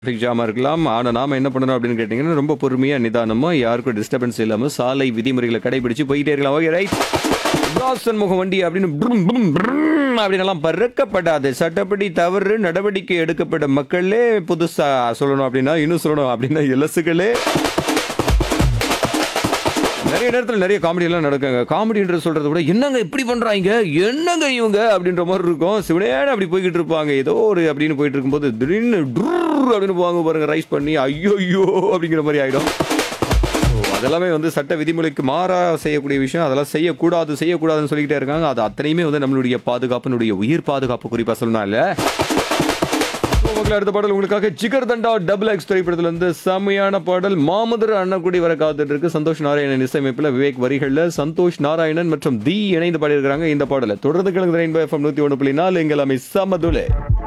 traffic ஜாமா இருக்கலாம் ஆனால் நாம என்ன பண்ணணும் அப்படின்னு கேட்டிங்கன்னா ரொம்ப பொறுமையாக நிதானமாக யாருக்கும் டிஸ்டர்பன்ஸ் இல்லாமல் சாலை விதிமுறைகளை கடைபிடிச்சு போயிட்டே இருக்கலாம் ஓகே ரைட் தாசன் முக வண்டி அப்படின்னு ப்ரும், ப்ரும், ப்ரும் அப்படின்னெல்லாம் பறக்கப்படாது சட்டப்படி தவறு நடவடிக்கை எடுக்கப்பட்ட மக்களே புதுசா சொல்லணும் அப்படின்னா இன்னும் சொல்லணும் அப்படின்னா இலசுகளே நிறைய நேரத்தில் நிறைய காமெடி எல்லாம் நடக்குங்க காமெடின்றது சொல்றத விட என்னங்க இப்படி பண்றாங்க என்னங்க இவங்க அப்படின்ற மாதிரி இருக்கும் சிவனேன்னு அப்படி போய்கிட்டு இருப்பாங்க ஏதோ ஒரு அப்படின்னு போயிட்டு இருக்கும்போது திடீர்னு டுர் அப்படின்னு போவாங்க பாருங்க ரைஸ் பண்ணி ஐயோ ஐயோ அப்படிங்கிற மாதிரி ஆயிடும் So, அதெல்லாமே வந்து சட்ட விதிமுறைக்கு மாறா செய்யக்கூடிய விஷயம் அதெல்லாம் செய்யக்கூடாது செய்யக்கூடாதுன்னு சொல்லிக்கிட்டே இருக்காங்க அது அத்தனையுமே வந்து நம்மளுடைய பாதுகாப்பினுடைய உயிர் பாதுகாப்பு குறிப்பா சொல்லணும் இல்ல மக்கள் அடுத்த பாடல் உங்களுக்காக ஜிகர் தண்டா டபுள் எக்ஸ் திரைப்படத்துல இருந்து செம்மையான பாடல் மாமதுர அண்ணக்குடி வர காத்துட்டு இருக்கு சந்தோஷ் நாராயணன் இசையமைப்புல விவேக் வரிகள்ல சந்தோஷ் நாராயணன் மற்றும் தி இணைந்து பாடியிருக்கிறாங்க இந்த பாடலை தொடர்ந்து கிழங்கு ரெயின்போ எஃப்எம் நூத்தி ஒன்று புள்ளி நாலு எங்கள் அமை சமதுலே